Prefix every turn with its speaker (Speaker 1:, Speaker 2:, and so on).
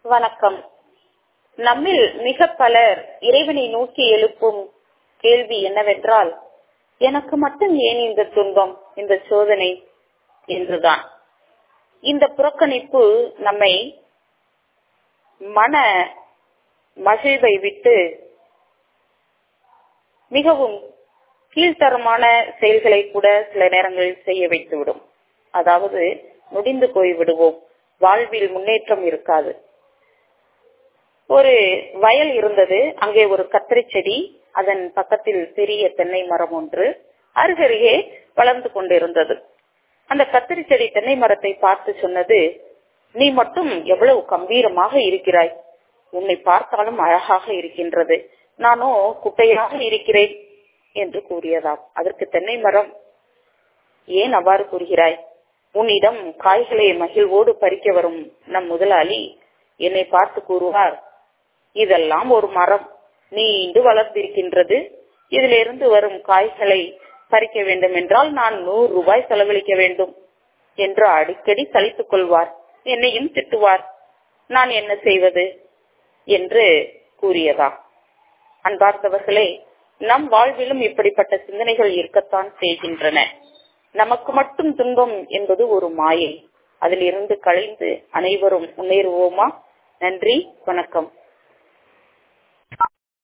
Speaker 1: வணக்கம் நம்மில் மிக பலர் இறைவனை நோக்கி எழுப்பும் கேள்வி என்னவென்றால் எனக்கு மட்டும் ஏன் இந்த துன்பம் இந்த சோதனை என்றுதான் இந்த புறக்கணிப்பு நம்மை மன மகிழ்வை விட்டு மிகவும் கீழ்த்தரமான செயல்களை கூட சில நேரங்களில் செய்ய வைத்துவிடும் அதாவது முடிந்து போய்விடுவோம் வாழ்வில் முன்னேற்றம் இருக்காது ஒரு வயல் இருந்தது அங்கே ஒரு கத்திரி செடி அதன் பக்கத்தில் பெரிய தென்னை மரம் ஒன்று அருகருகே வளர்ந்து கொண்டிருந்தது அந்த கத்திரி செடி தென்னை மரத்தை பார்த்து சொன்னது நீ மட்டும் எவ்வளவு கம்பீரமாக இருக்கிறாய் உன்னை பார்த்தாலும் அழகாக இருக்கின்றது நானோ குட்டையாக இருக்கிறேன் என்று கூறியதாம் அதற்கு தென்னை மரம் ஏன் அவ்வாறு கூறுகிறாய் உன்னிடம் காய்களை மகிழ்வோடு பறிக்க வரும் நம் முதலாளி என்னை பார்த்து கூறுவார் இதெல்லாம் ஒரு மரம் நீண்டு வளர்ந்திருக்கின்றது இதிலிருந்து வரும் காய்களை பறிக்க வேண்டும் என்றால் நான் நூறு ரூபாய் செலவழிக்க வேண்டும் என்று அடிக்கடி சலித்துக் கொள்வார் என்னையும் திட்டுவார் நான் என்ன செய்வது என்று கூறியதா அன்பார்ந்தவர்களே நம் வாழ்விலும் இப்படிப்பட்ட சிந்தனைகள் இருக்கத்தான் செய்கின்றன நமக்கு மட்டும் துன்பம் என்பது ஒரு மாயை அதில் இருந்து களைந்து அனைவரும் முன்னேறுவோமா நன்றி வணக்கம்